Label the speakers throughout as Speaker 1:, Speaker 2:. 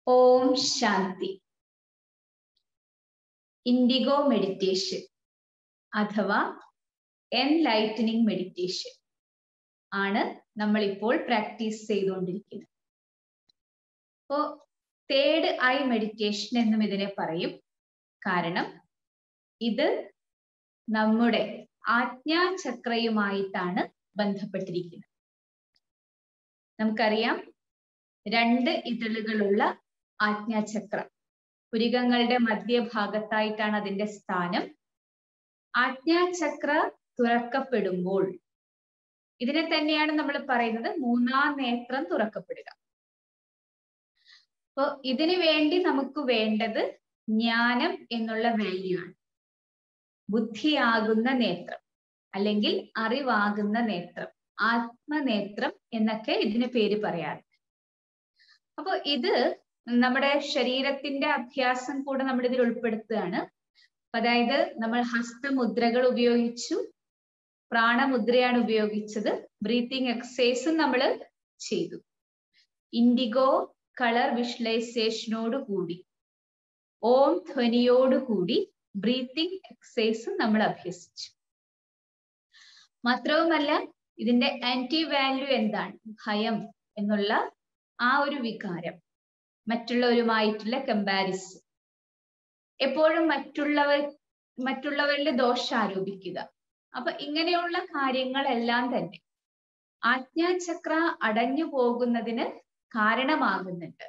Speaker 1: ഓം ശാന്തി indigo meditation അഥവാ enlightening meditation ആണ് നമ്മൾ ഇപ്പോൾ പ്രാക്ടീസ് ചെയ്തുകൊണ്ടിരിക്കുന്നത് അപ്പോ തേർഡ് ഐ മെഡിറ്റേഷൻ എന്നും ഇതിനെ പറയും കാരണം ഇത് നമ്മുടെ ആജ്ഞാചക്രയുമായിട്ടാണ് ബന്ധപ്പെട്ടിരിക്കുന്നത് നമുക്കറിയാം രണ്ട് ഇതളുകളുള്ള ആജ്ഞാചക്ര പുരികങ്ങളുടെ മധ്യഭാഗത്തായിട്ടാണ് അതിന്റെ സ്ഥാനം ആജ്ഞാചക്ര തുറക്കപ്പെടുമ്പോൾ ഇതിനെ തന്നെയാണ് നമ്മൾ പറയുന്നത് മൂന്നാം നേത്രം തുറക്കപ്പെടുക അപ്പൊ ഇതിനു വേണ്ടി നമുക്ക് വേണ്ടത് ജ്ഞാനം എന്നുള്ള വാല്യൂ ആണ് ബുദ്ധിയാകുന്ന നേത്രം അല്ലെങ്കിൽ അറിവാകുന്ന നേത്രം ആത്മനേത്രം എന്നൊക്കെ ഇതിന് പേര് പറയാറുണ്ട് അപ്പൊ ഇത് നമ്മുടെ ശരീരത്തിന്റെ അഭ്യാസം കൂടെ നമ്മൾ ഇതിൽ ഉൾപ്പെടുത്തുകയാണ് അതായത് നമ്മൾ ഹസ്തമുദ്രകൾ ഉപയോഗിച്ചു പ്രാണമുദ്രയാണ് ഉപയോഗിച്ചത് ബ്രീത്തിങ് എക്സസൈസും നമ്മൾ ചെയ്തു ഇൻഡിഗോ കളർ വിഷ്വലൈസേഷനോട് കൂടി ഓം ധ്വനിയോട് കൂടി ബ്രീത്തിങ് എക്സസൈസും നമ്മൾ അഭ്യസിച്ചു മാത്രവുമല്ല ഇതിന്റെ ആന്റി വാല്യൂ എന്താണ് ഭയം എന്നുള്ള ആ ഒരു വികാരം മറ്റുള്ളവരുമായിട്ടുള്ള കമ്പാരിസൺ എപ്പോഴും മറ്റുള്ളവർ മറ്റുള്ളവരിൽ ദോഷം ആരോപിക്കുക അപ്പൊ ഇങ്ങനെയുള്ള കാര്യങ്ങളെല്ലാം തന്നെ ആജ്ഞാചക്ര അടഞ്ഞു പോകുന്നതിന് കാരണമാകുന്നുണ്ട്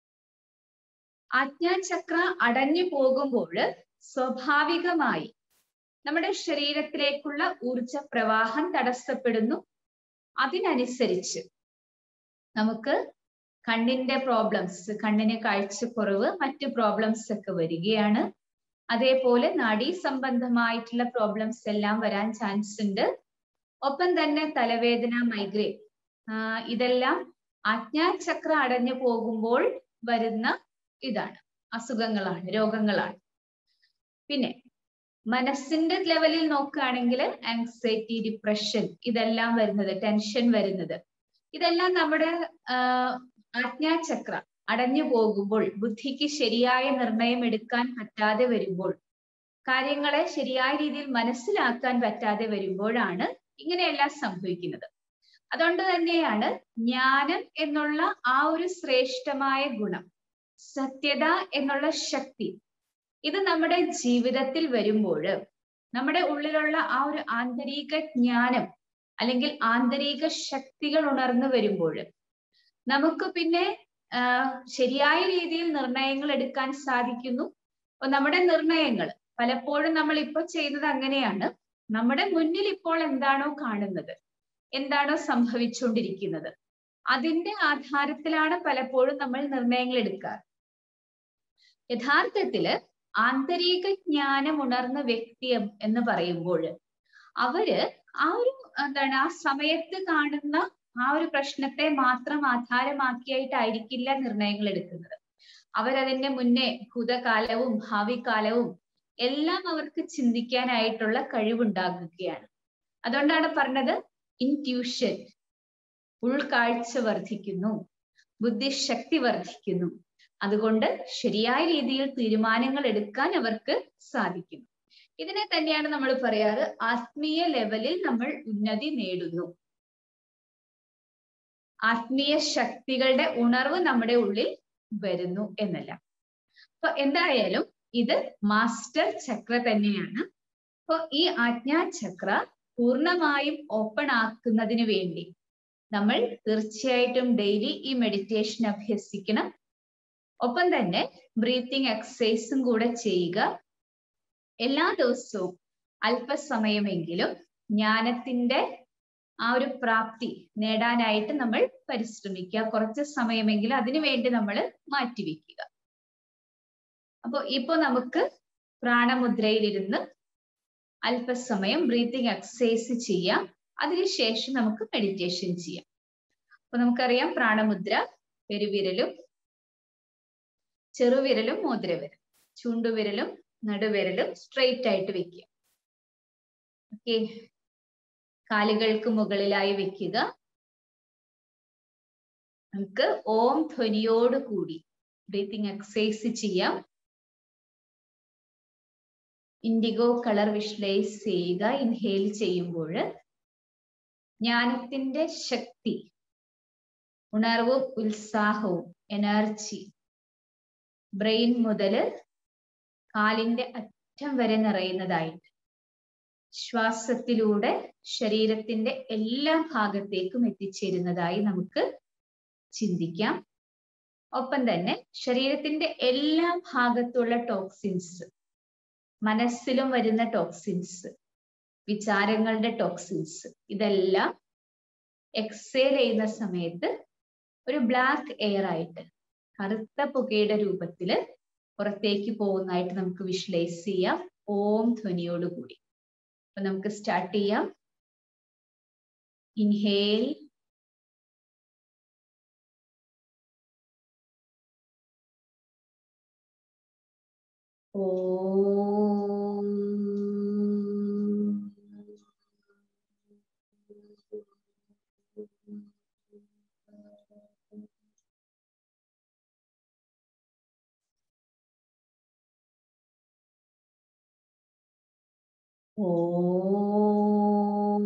Speaker 1: ആജ്ഞാചക്ര അടഞ്ഞു പോകുമ്പോൾ സ്വാഭാവികമായി നമ്മുടെ ശരീരത്തിലേക്കുള്ള ഊർജ പ്രവാഹം തടസ്സപ്പെടുന്നു അതിനനുസരിച്ച് നമുക്ക് കണ്ണിന്റെ പ്രോബ്ലംസ് കണ്ണിന് കാഴ്ചക്കുറവ് മറ്റ് പ്രോബ്ലംസ് ഒക്കെ വരികയാണ് അതേപോലെ നാഡീ സംബന്ധമായിട്ടുള്ള പ്രോബ്ലംസ് എല്ലാം വരാൻ ചാൻസ് ഉണ്ട് ഒപ്പം തന്നെ തലവേദന മൈഗ്രെയിൻ ഇതെല്ലാം ആജ്ഞാചക്ര അടഞ്ഞു പോകുമ്പോൾ വരുന്ന ഇതാണ് അസുഖങ്ങളാണ് രോഗങ്ങളാണ് പിന്നെ മനസ്സിന്റെ ലെവലിൽ നോക്കുകയാണെങ്കിൽ ആങ്സൈറ്റി ഡിപ്രഷൻ ഇതെല്ലാം വരുന്നത് ടെൻഷൻ വരുന്നത് ഇതെല്ലാം നമ്മുടെ ആജ്ഞാചക്ര അടഞ്ഞു പോകുമ്പോൾ ബുദ്ധിക്ക് ശരിയായ നിർണയം എടുക്കാൻ പറ്റാതെ വരുമ്പോൾ കാര്യങ്ങളെ ശരിയായ രീതിയിൽ മനസ്സിലാക്കാൻ പറ്റാതെ വരുമ്പോഴാണ് ഇങ്ങനെയെല്ലാം സംഭവിക്കുന്നത് അതുകൊണ്ട് തന്നെയാണ് ജ്ഞാനം എന്നുള്ള ആ ഒരു ശ്രേഷ്ഠമായ ഗുണം സത്യത എന്നുള്ള ശക്തി ഇത് നമ്മുടെ ജീവിതത്തിൽ വരുമ്പോൾ നമ്മുടെ ഉള്ളിലുള്ള ആ ഒരു ആന്തരിക ജ്ഞാനം അല്ലെങ്കിൽ ആന്തരിക ശക്തികൾ ഉണർന്നു വരുമ്പോൾ നമുക്ക് പിന്നെ ശരിയായ രീതിയിൽ നിർണയങ്ങൾ എടുക്കാൻ സാധിക്കുന്നു നമ്മുടെ നിർണയങ്ങൾ പലപ്പോഴും നമ്മൾ ഇപ്പോൾ ചെയ്യുന്നത് അങ്ങനെയാണ് നമ്മുടെ മുന്നിൽ ഇപ്പോൾ എന്താണോ കാണുന്നത് എന്താണോ സംഭവിച്ചുകൊണ്ടിരിക്കുന്നത് അതിന്റെ ആധാരത്തിലാണ് പലപ്പോഴും നമ്മൾ നിർണയങ്ങൾ എടുക്കാറ് യഥാർത്ഥത്തില് ആന്തരിക ജ്ഞാനം ഉണർന്ന വ്യക്തി എന്ന് പറയുമ്പോൾ അവര് ആ ഒരു എന്താണ് ആ സമയത്ത് കാണുന്ന ആ ഒരു പ്രശ്നത്തെ മാത്രം ആധാരമാക്കിയായിട്ടായിരിക്കില്ല നിർണയങ്ങൾ എടുക്കുന്നത് അവരതിന്റെ മുന്നേ ഭൂതകാലവും ഭാവി കാലവും എല്ലാം അവർക്ക് ചിന്തിക്കാനായിട്ടുള്ള കഴിവുണ്ടാകുകയാണ് അതുകൊണ്ടാണ് പറഞ്ഞത് ഇൻട്യൂഷൻ ഉൾക്കാഴ്ച വർദ്ധിക്കുന്നു ബുദ്ധിശക്തി വർദ്ധിക്കുന്നു അതുകൊണ്ട് ശരിയായ രീതിയിൽ തീരുമാനങ്ങൾ എടുക്കാൻ അവർക്ക് സാധിക്കുന്നു ഇതിനെ തന്നെയാണ് നമ്മൾ പറയാറ് ആത്മീയ ലെവലിൽ നമ്മൾ ഉന്നതി നേടുന്നു ആത്മീയ ശക്തികളുടെ ഉണർവ് നമ്മുടെ ഉള്ളിൽ വരുന്നു എന്നല്ല അപ്പൊ എന്തായാലും ഇത് മാസ്റ്റർ ചക്ര തന്നെയാണ് അപ്പൊ ഈ ആജ്ഞാചക്ര പൂർണ്ണമായും ഓപ്പൺ ആക്കുന്നതിന് വേണ്ടി നമ്മൾ തീർച്ചയായിട്ടും ഡെയിലി ഈ മെഡിറ്റേഷൻ അഭ്യസിക്കണം ഒപ്പം തന്നെ ബ്രീത്തിങ് എക്സസൈസും കൂടെ ചെയ്യുക എല്ലാ ദിവസവും അല്പസമയമെങ്കിലും ജ്ഞാനത്തിന്റെ ആ ഒരു പ്രാപ്തി നേടാനായിട്ട് നമ്മൾ പരിശ്രമിക്കുക കുറച്ച് സമയമെങ്കിലും അതിനു വേണ്ടി നമ്മൾ മാറ്റിവെക്കുക അപ്പോൾ ഇപ്പൊ നമുക്ക് പ്രാണമുദ്രയിലിരുന്ന് അല്പസമയം ബ്രീത്തിങ് എക്സസൈസ് ചെയ്യാം അതിനുശേഷം നമുക്ക് മെഡിറ്റേഷൻ ചെയ്യാം അപ്പൊ നമുക്കറിയാം പ്രാണമുദ്ര പെരുവിരലും ചെറുവിരലും മോതിരവിരലും ചൂണ്ടുവിരലും നടുവിരലും സ്ട്രെയിറ്റ് ആയിട്ട് വെക്കുക ഓക്കെ കാലുകൾക്ക് മുകളിലായി വെക്കുക നമുക്ക് ഓം ധ്വനിയോട് കൂടി ബ്രീത്തിങ് എക്സസൈസ് ചെയ്യാം ഇൻഡിഗോ കളർ വിഷ്വലൈസ് ചെയ്യുക ഇൻഹേൽ ചെയ്യുമ്പോൾ ജ്ഞാനത്തിന്റെ ശക്തി ഉണർവും ഉത്സാഹവും എനർജി ബ്രെയിൻ മുതൽ കാലിന്റെ അറ്റം വരെ നിറയുന്നതായിട്ട് ശ്വാസത്തിലൂടെ ശരീരത്തിന്റെ എല്ലാ ഭാഗത്തേക്കും എത്തിച്ചേരുന്നതായി നമുക്ക് ചിന്തിക്കാം ഒപ്പം തന്നെ ശരീരത്തിന്റെ എല്ലാ ഭാഗത്തുള്ള ടോക്സിൻസ് മനസ്സിലും വരുന്ന ടോക്സിൻസ് വിചാരങ്ങളുടെ ടോക്സിൻസ് ഇതെല്ലാം എക്സേൽ ചെയ്യുന്ന സമയത്ത് ഒരു ബ്ലാക്ക് എയർ ആയിട്ട് കറുത്ത പുകയുടെ രൂപത്തില് പുറത്തേക്ക് പോകുന്നതായിട്ട് നമുക്ക് വിഷ്വലൈസ് ചെയ്യാം ഓം ധ്വനിയോടുകൂടി അപ്പൊ നമുക്ക് സ്റ്റാർട്ട് ചെയ്യാം ഇൻഹേൽ ഓം ഓം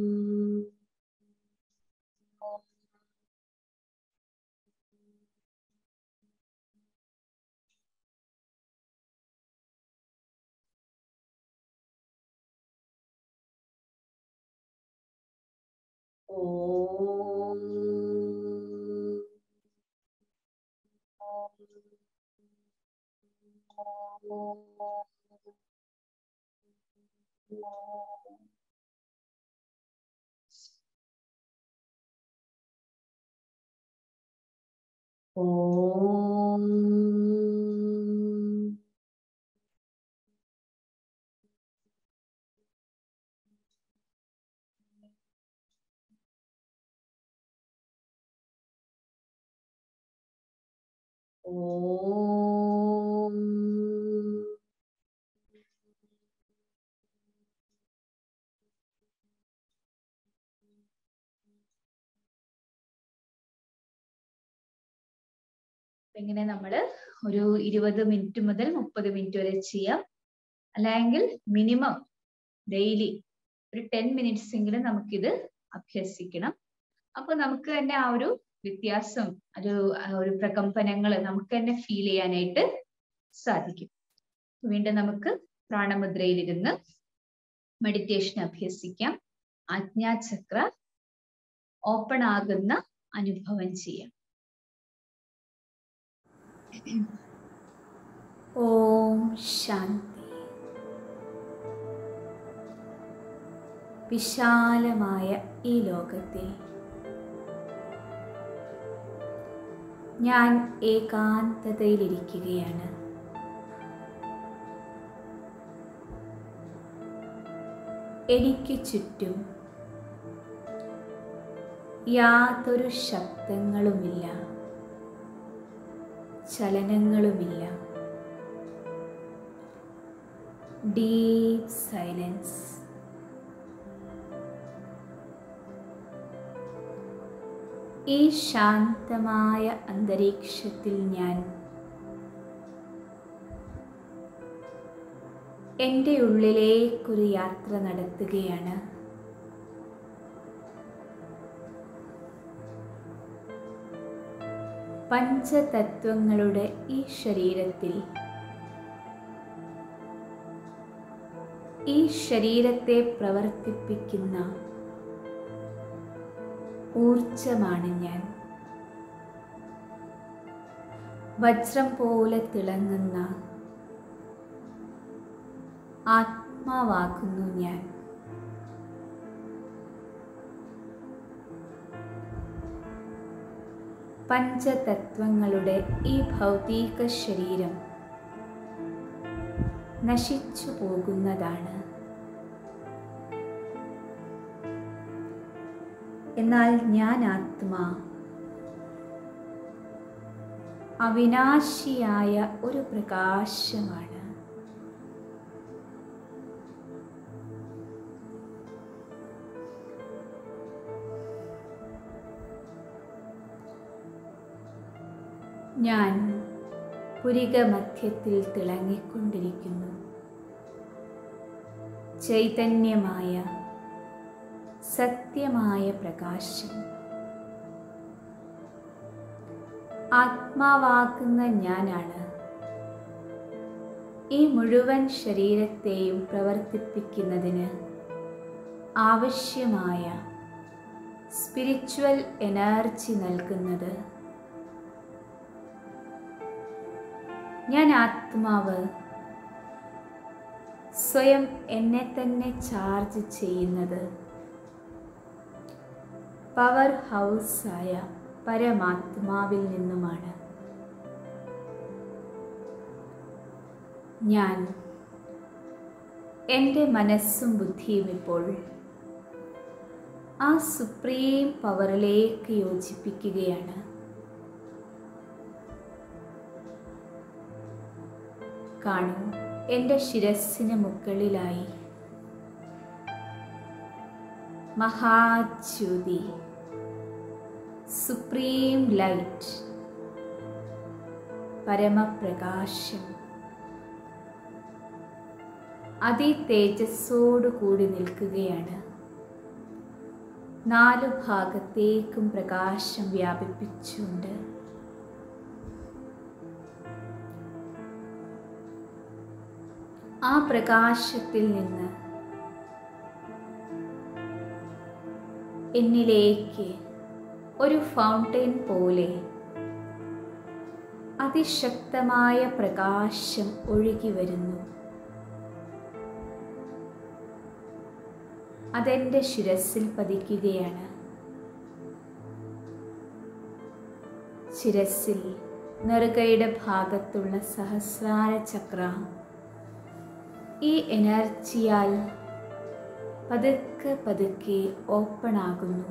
Speaker 1: ഓം ഓം ഓം ഇങ്ങനെ നമ്മൾ ഒരു ഇരുപത് മിനിറ്റ് മുതൽ മുപ്പത് മിനിറ്റ് വരെ ചെയ്യാം അല്ലെങ്കിൽ മിനിമം ഡെയിലി ഒരു ടെൻ മിനിറ്റ്സ് എങ്കിലും നമുക്കിത് അഭ്യസിക്കണം അപ്പൊ നമുക്ക് തന്നെ ആ ഒരു വ്യത്യാസം ഒരു ഒരു പ്രകമ്പനങ്ങൾ നമുക്ക് തന്നെ ഫീൽ ചെയ്യാനായിട്ട് സാധിക്കും വീണ്ടും നമുക്ക് പ്രാണമുദ്രയിലിരുന്ന് മെഡിറ്റേഷൻ അഭ്യസിക്കാം ആജ്ഞാചക്ര ഓപ്പൺ ആകുന്ന അനുഭവം ചെയ്യാം ഓം ശാന്തി വിശാലമായ ഈ ലോകത്തിൽ ഞാൻ ഏകാന്തതയിലിരിക്കുകയാണ് എനിക്ക് ചുറ്റും യാതൊരു ശബ്ദങ്ങളുമില്ല ചലനങ്ങളുമില്ല ഡീപ് സൈലൻസ് ഈ ശാന്തമായ അന്തരീക്ഷത്തിൽ ഞാൻ എൻ്റെ ഉള്ളിലേക്കൊരു യാത്ര നടത്തുകയാണ് പഞ്ചതത്വങ്ങളുടെ ഈ ശരീരത്തിൽ ഈ ശരീരത്തെ പ്രവർത്തിപ്പിക്കുന്ന ഊർജമാണ് ഞാൻ വജ്രം പോലെ തിളങ്ങുന്ന ആത്മാവാകുന്നു ഞാൻ പഞ്ചതത്വങ്ങളുടെ ഈ ഭൗതിക ശരീരം നശിച്ചു പോകുന്നതാണ് എന്നാൽ ഞാൻ ആത്മാ അവിനാശിയായ ഒരു പ്രകാശമാണ് ഞാൻ പുരിക മധ്യത്തിൽ തിളങ്ങിക്കൊണ്ടിരിക്കുന്നു ചൈതന്യമായ സത്യമായ പ്രകാശം ആത്മാവാക്കുന്ന ഞാനാണ് ഈ മുഴുവൻ ശരീരത്തെയും പ്രവർത്തിപ്പിക്കുന്നതിന് ആവശ്യമായ സ്പിരിച്വൽ എനർജി നൽകുന്നത് ഞാൻ ആത്മാവ് സ്വയം എന്നെ തന്നെ ചാർജ് ചെയ്യുന്നത് പവർ ഹൗസായ പരമാത്മാവിൽ നിന്നുമാണ് ഞാൻ എൻ്റെ മനസ്സും ബുദ്ധിയും ഇപ്പോൾ ആ സുപ്രീം പവറിലേക്ക് യോജിപ്പിക്കുകയാണ് കാണൂ എൻ്റെ ശിരസ്സിന് മുകളിലായി മഹാജ്യോതി സുപ്രീം ലൈറ്റ് പരമപ്രകാശം അതി തേജസ്സോടു കൂടി നിൽക്കുകയാണ് നാലു ഭാഗത്തേക്കും പ്രകാശം വ്യാപിപ്പിച്ചുകൊണ്ട് ആ പ്രകാശത്തിൽ നിന്ന് എന്നിലേക്ക് ഒരു ഫൗണ്ടെയിൻ പോലെ അതിശക്തമായ പ്രകാശം ഒഴുകി വരുന്നു അതെൻ്റെ ശിരസിൽ പതിക്കുകയാണ് ശിരസിൽ നെറുകയുടെ ഭാഗത്തുള്ള സഹസ്രാര ചക്ര ഈ എനർജിയാൽ പതുക്കെ പതുക്കെ ഓപ്പൺ ആകുന്നു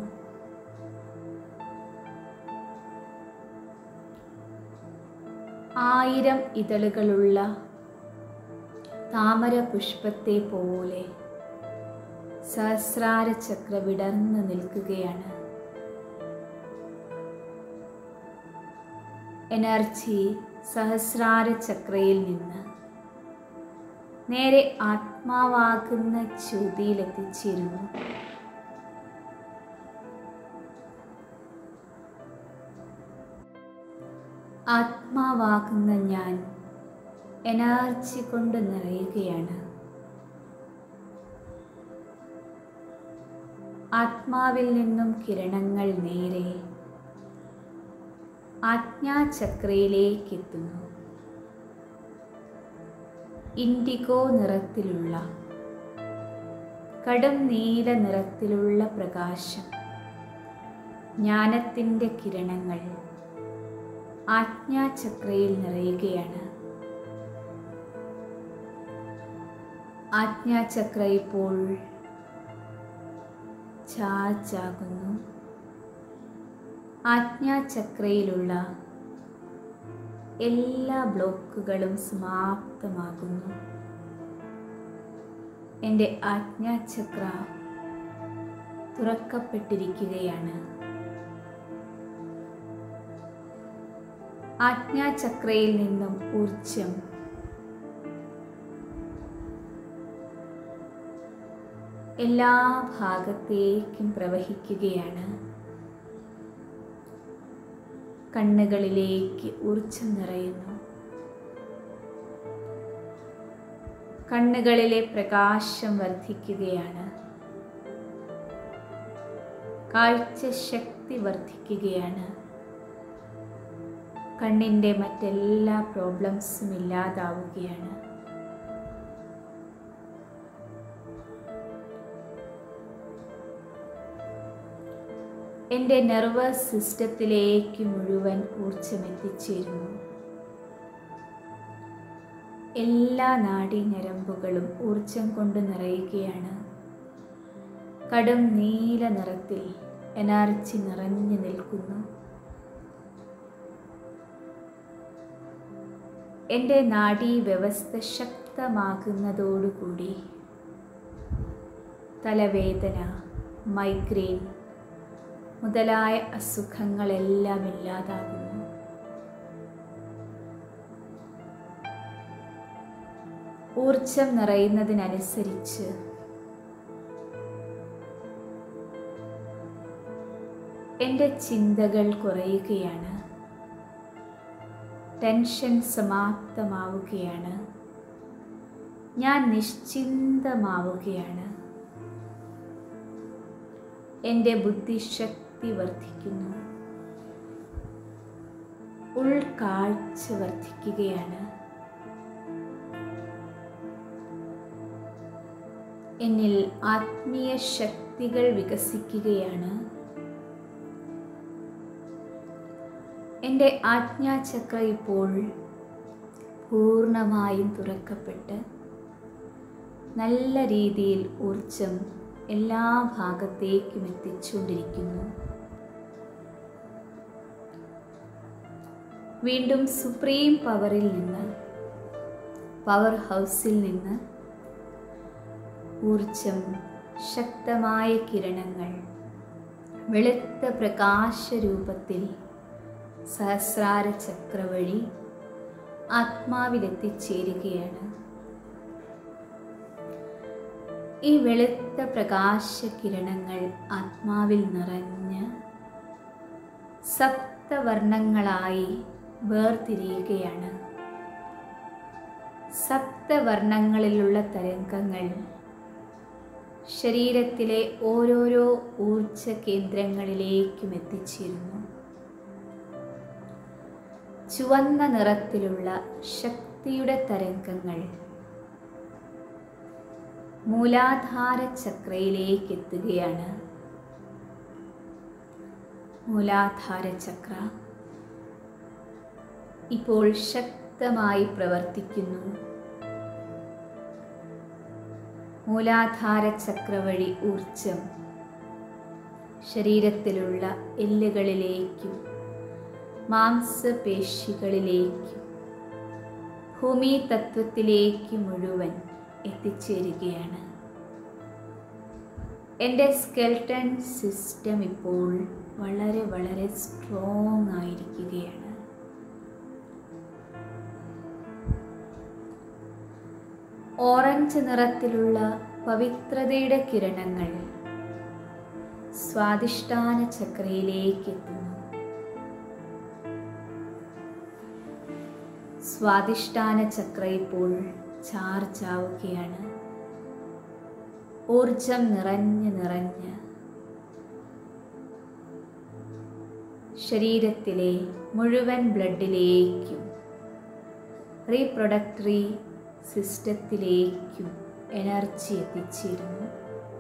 Speaker 1: ആയിരം ഇതളുകളുള്ള താമര പുഷ്പത്തെ പോലെ സഹസ്രാര ചക്ര വിടർന്നു നിൽക്കുകയാണ് എനർജി സഹസ്രാര ചക്രയിൽ നിന്ന് നേരെ ആത്മാവാകുന്ന ജ്യോതിയിലെത്തിച്ചേരുന്നു ആത്മാവാകുന്ന ഞാൻ എനർജി കൊണ്ട് നിറയുകയാണ് ആത്മാവിൽ നിന്നും കിരണങ്ങൾ നേരെ ആജ്ഞാചക്രയിലേക്ക് എത്തുന്നു ഇൻഡിഗോ നിറത്തിലുള്ള കടും നീല നിറത്തിലുള്ള പ്രകാശം ജ്ഞാനത്തിൻ്റെ കിരണങ്ങൾ ആജ്ഞാചക്രയിൽ നിറയുകയാണ് ആജ്ഞാചക്ര ഇപ്പോൾ ചാർജാകുന്നു ആജ്ഞാചക്രയിലുള്ള എല്ലാ ബ്ലോക്കുകളും സമാപ്തമാകുന്നു എൻ്റെ ആജ്ഞാചക്ര തുറക്കപ്പെട്ടിരിക്കുകയാണ് ആജ്ഞാചക്രയിൽ നിന്നും ഊർജം എല്ലാ ഭാഗത്തേക്കും പ്രവഹിക്കുകയാണ് കണ്ണുകളിലേക്ക് ഊർജം നിറയുന്നു കണ്ണുകളിലെ പ്രകാശം വർദ്ധിക്കുകയാണ് കാഴ്ചശക്തി വർദ്ധിക്കുകയാണ് കണ്ണിൻ്റെ മറ്റെല്ലാ പ്രോബ്ലംസും ഇല്ലാതാവുകയാണ് എൻ്റെ നെർവസ് സിസ്റ്റത്തിലേക്ക് മുഴുവൻ ഊർജം എത്തിച്ചേരുന്നു എല്ലാ നാഡീഞരമ്പുകളും ഊർജം കൊണ്ട് നിറയുകയാണ് കടും നീല നിറത്തിൽ എനർജി നിറഞ്ഞു നിൽക്കുന്നു എൻ്റെ നാഡീ വ്യവസ്ഥ ശക്തമാകുന്നതോടുകൂടി തലവേദന മൈഗ്രെയിൻ മുതലായ അസുഖങ്ങളെല്ലാം ഇല്ലാതാകുന്നു ഊർജം നിറയുന്നതിനനുസരിച്ച് എൻ്റെ ചിന്തകൾ കുറയുകയാണ് ടെൻഷൻ സമാപ്തമാവുകയാണ് ഞാൻ നിശ്ചിന്തമാവുകയാണ് എൻ്റെ ബുദ്ധിശക്തി വർദ്ധിക്കുന്നു ഉൾക്കാഴ്ച വർദ്ധിക്കുകയാണ് എന്നിൽ ആത്മീയ ശക്തികൾ വികസിക്കുകയാണ് എൻ്റെ ആജ്ഞാചക്ര ഇപ്പോൾ പൂർണ്ണമായും തുറക്കപ്പെട്ട് നല്ല രീതിയിൽ ഊർജം എല്ലാ ഭാഗത്തേക്കും എത്തിച്ചുകൊണ്ടിരിക്കുന്നു വീണ്ടും സുപ്രീം പവറിൽ നിന്ന് പവർ ഹൗസിൽ നിന്ന് ഊർജം ശക്തമായ കിരണങ്ങൾ വെളുത്ത പ്രകാശ രൂപത്തിൽ സഹസ്രാര ചക്ര വഴി ആത്മാവിലെത്തിച്ചേരുകയാണ് ഈ വെളുത്ത പ്രകാശ കിരണങ്ങൾ ആത്മാവിൽ നിറഞ്ഞ് സപ്തവർണ്ണങ്ങളായി വേർതിരിയുകയാണ് സപ്തവർണ്ണങ്ങളിലുള്ള തരംഗങ്ങൾ ശരീരത്തിലെ ഓരോരോ ഊർജ കേന്ദ്രങ്ങളിലേക്കും എത്തിച്ചേരുന്നു ചുവന്ന നിറത്തിലുള്ള ശക്തിയുടെ തരംഗങ്ങൾ മൂലാധാര ചക്രയിലേക്ക് എത്തുകയാണ് മൂലാധാര ചക്ര ഇപ്പോൾ ശക്തമായി പ്രവർത്തിക്കുന്നു മൂലാധാര ചക്ര വഴി ഊർജം ശരീരത്തിലുള്ള എല്ലുകളിലേക്കും മാംസപേശികളിലേക്കും ഭൂമി തത്വത്തിലേക്ക് മുഴുവൻ എത്തിച്ചേരുകയാണ് എൻ്റെ സ്കെൽട്ടൺ സിസ്റ്റം ഇപ്പോൾ വളരെ വളരെ സ്ട്രോങ് ആയിരിക്കുകയാണ് ഓറഞ്ച് നിറത്തിലുള്ള പവിത്രതയുടെ കിരണങ്ങൾ സ്വാദിഷ്ടാന ചക്രയിലേക്ക് എത്തുന്നു സ്വാദിഷ്ടാന ചക്ര ഇപ്പോൾ ചാർജ് ആവുകയാണ് ഊർജം നിറഞ്ഞ് നിറഞ്ഞ് ശരീരത്തിലെ മുഴുവൻ ബ്ലഡിലേക്കും റീപ്രൊഡക്ടറി സിസ്റ്റത്തിലേക്കും എനർജി എത്തിച്ചിരുന്നു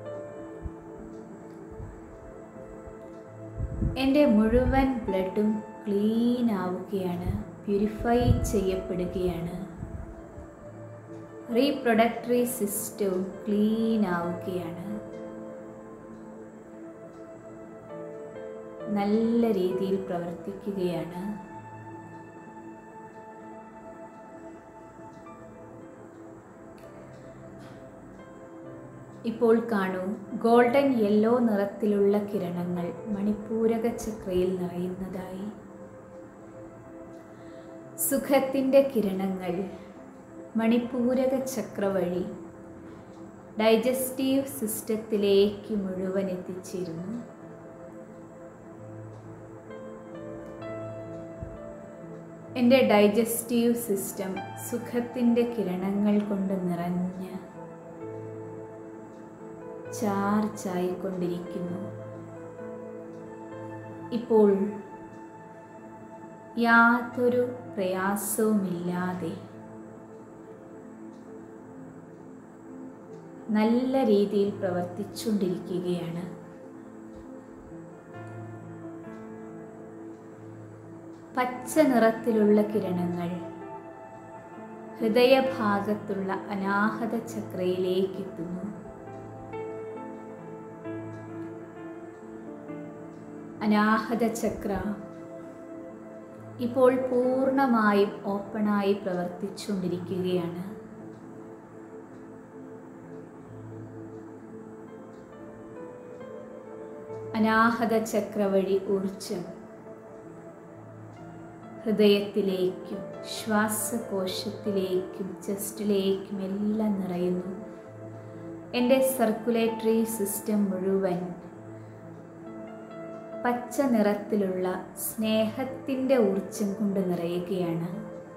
Speaker 1: എൻ്റെ മുഴുവൻ ബ്ലഡും ക്ലീൻ ആവുകയാണ് പ്യൂരിഫൈ ചെയ്യപ്പെടുകയാണ് റീപ്രൊഡക്ടറി സിസ്റ്റവും ക്ലീൻ ആവുകയാണ് നല്ല രീതിയിൽ പ്രവർത്തിക്കുകയാണ് ഇപ്പോൾ കാണൂ ഗോൾഡൻ യെല്ലോ നിറത്തിലുള്ള കിരണങ്ങൾ മണിപ്പൂരക ചക്രയിൽ നിറയുന്നതായി സുഖത്തിൻ്റെ കിരണങ്ങൾ മണിപ്പൂരക ചക്ര വഴി ഡൈജസ്റ്റീവ് സിസ്റ്റത്തിലേക്ക് മുഴുവൻ എത്തിച്ചേരുന്നു എൻ്റെ ഡൈജസ്റ്റീവ് സിസ്റ്റം സുഖത്തിൻ്റെ കിരണങ്ങൾ കൊണ്ട് നിറഞ്ഞ് ചാർജായിക്കൊണ്ടിരിക്കുന്നു ഇപ്പോൾ യാതൊരു പ്രയാസവുമില്ലാതെ നല്ല രീതിയിൽ പ്രവർത്തിച്ചുകൊണ്ടിരിക്കുകയാണ് പച്ച നിറത്തിലുള്ള കിരണങ്ങൾ ഹൃദയഭാഗത്തുള്ള അനാഹത ചക്രയിലേക്ക് എത്തുന്നു അനാഹത ചക്ര ഇപ്പോൾ പൂർണ്ണമായും ഓപ്പണായി പ്രവർത്തിച്ചുകൊണ്ടിരിക്കുകയാണ് അനാഹത ചക്ര വഴി ഊർജം ഹൃദയത്തിലേക്കും ശ്വാസകോശത്തിലേക്കും ചെസ്റ്റിലേക്കും എല്ലാം നിറയുന്നു എൻ്റെ സർക്കുലേറ്ററി സിസ്റ്റം മുഴുവൻ പച്ച നിറത്തിലുള്ള സ്നേഹത്തിൻ്റെ ഊർജം കൊണ്ട് നിറയുകയാണ്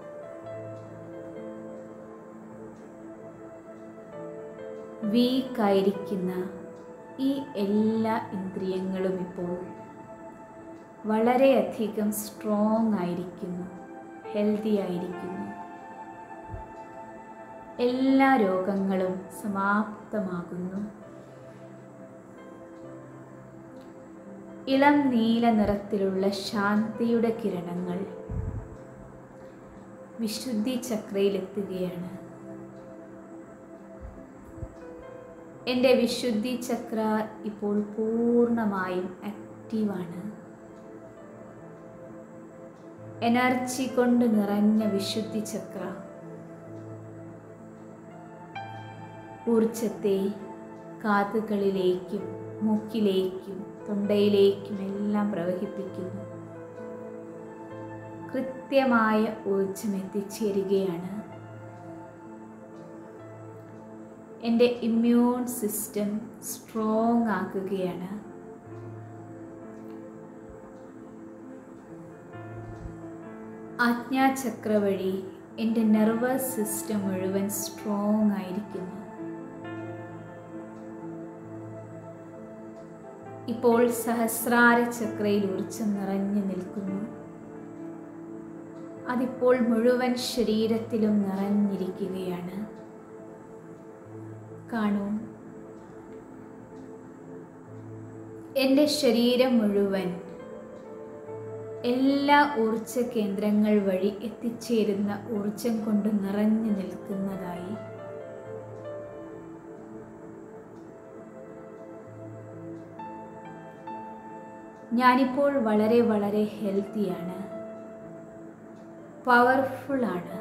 Speaker 1: വീക്കായിരിക്കുന്ന ഈ എല്ലാ ഇന്ദ്രിയങ്ങളും ഇപ്പോൾ വളരെയധികം സ്ട്രോങ് ആയിരിക്കുന്നു ഹെൽത്തി ആയിരിക്കുന്നു എല്ലാ രോഗങ്ങളും സമാപ്തമാകുന്നു ഇളം നീല നിറത്തിലുള്ള ശാന്തിയുടെ കിരണങ്ങൾ വിശുദ്ധി ചക്രയിലെത്തുകയാണ് എൻ്റെ വിശുദ്ധി ചക്ര ഇപ്പോൾ പൂർണ്ണമായും ആക്റ്റീവാണ് എനർജി കൊണ്ട് നിറഞ്ഞ വിശുദ്ധി ചക്ര ഊർജത്തെ കാതുകളിലേക്കും മൂക്കിലേക്കും തൊണ്ടയിലേക്കും എല്ലാം പ്രവഹിപ്പിക്കുന്നു കൃത്യമായ ഊർജം എത്തിച്ചേരുകയാണ് എൻ്റെ ഇമ്മ്യൂൺ സിസ്റ്റം സ്ട്രോങ് ആക്കുകയാണ് ആജ്ഞാചക്ര വഴി എൻ്റെ നെർവസ് സിസ്റ്റം മുഴുവൻ സ്ട്രോങ് ആയിരിക്കുന്നു ഇപ്പോൾ സഹസ്രാര ചക്രയിൽ ഊർജം നിറഞ്ഞു നിൽക്കുന്നു അതിപ്പോൾ മുഴുവൻ ശരീരത്തിലും നിറഞ്ഞിരിക്കുകയാണ് കാണൂ എൻ്റെ ശരീരം മുഴുവൻ എല്ലാ ഊർജ കേന്ദ്രങ്ങൾ വഴി എത്തിച്ചേരുന്ന ഊർജം കൊണ്ട് നിറഞ്ഞു നിൽക്കുന്നതായി ഞാനിപ്പോൾ വളരെ വളരെ ഹെൽത്തിയാണ് പവർഫുൾ ആണ്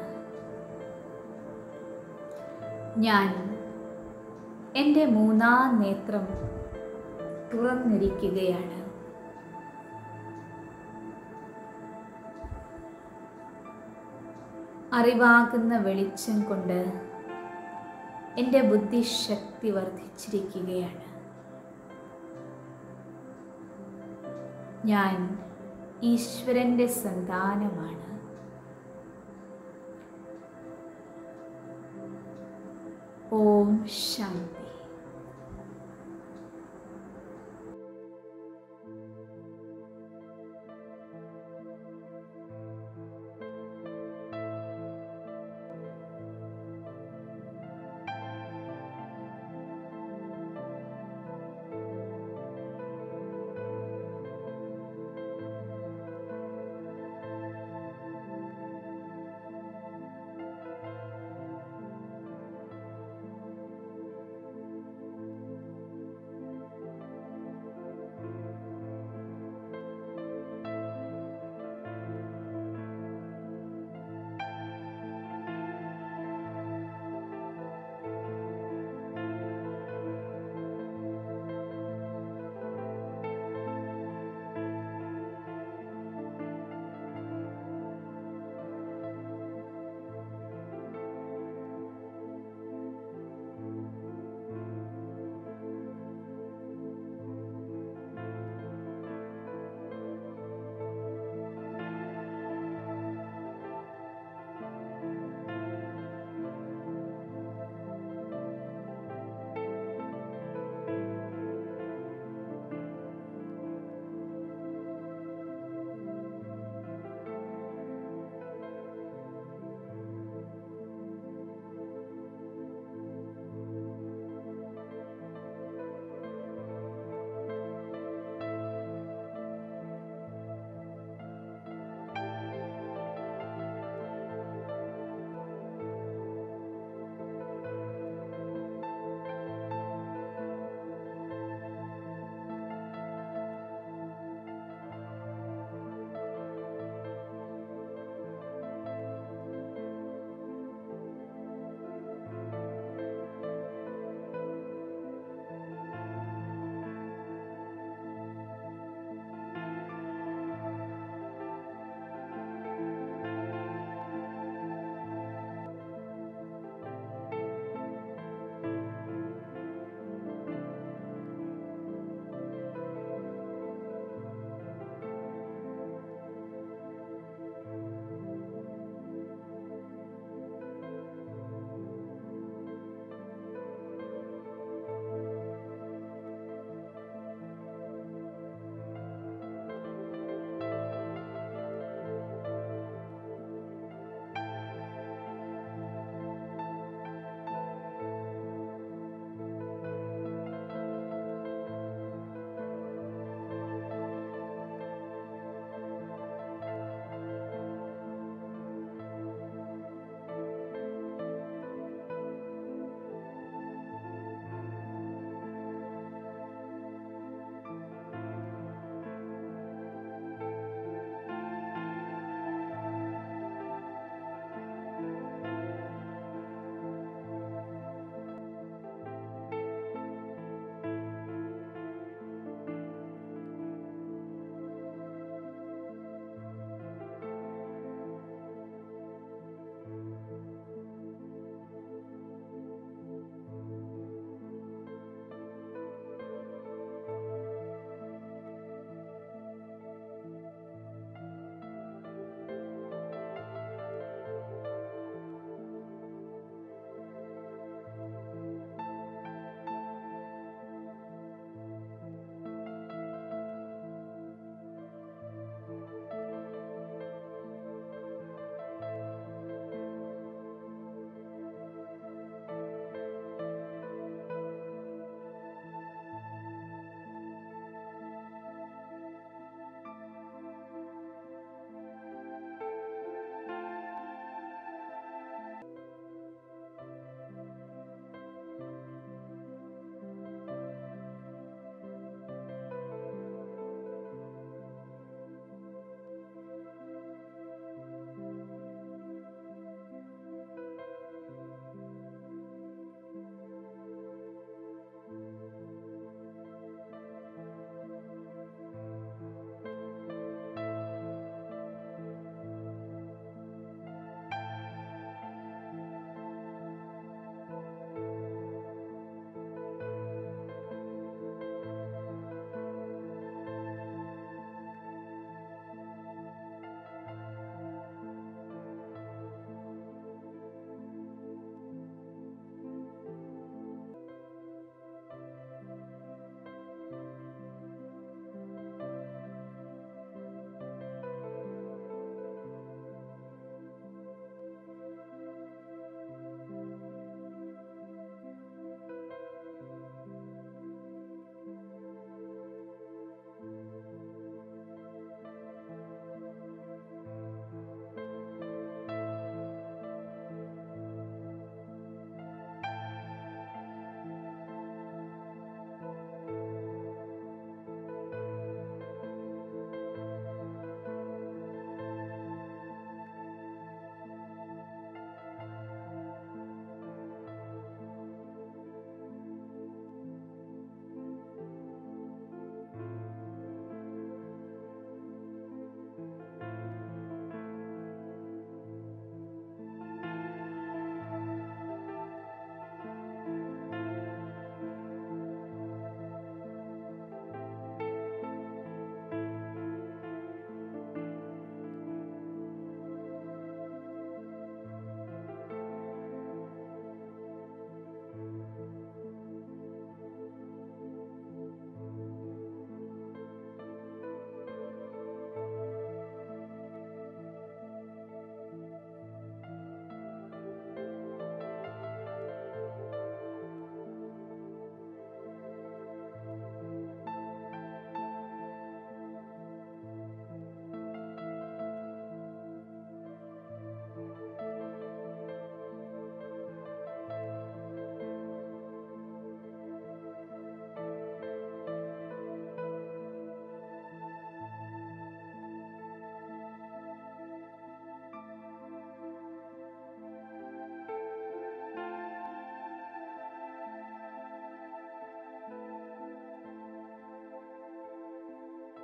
Speaker 1: ഞാൻ എൻ്റെ മൂന്നാം നേത്രം തുറന്നിരിക്കുകയാണ് അറിവാകുന്ന വെളിച്ചം കൊണ്ട് എൻ്റെ ബുദ്ധിശക്തി വർദ്ധിച്ചിരിക്കുകയാണ് ഞാൻ ഈശ്വരൻ്റെ സന്താനമാണ് ഓം ശാന്തി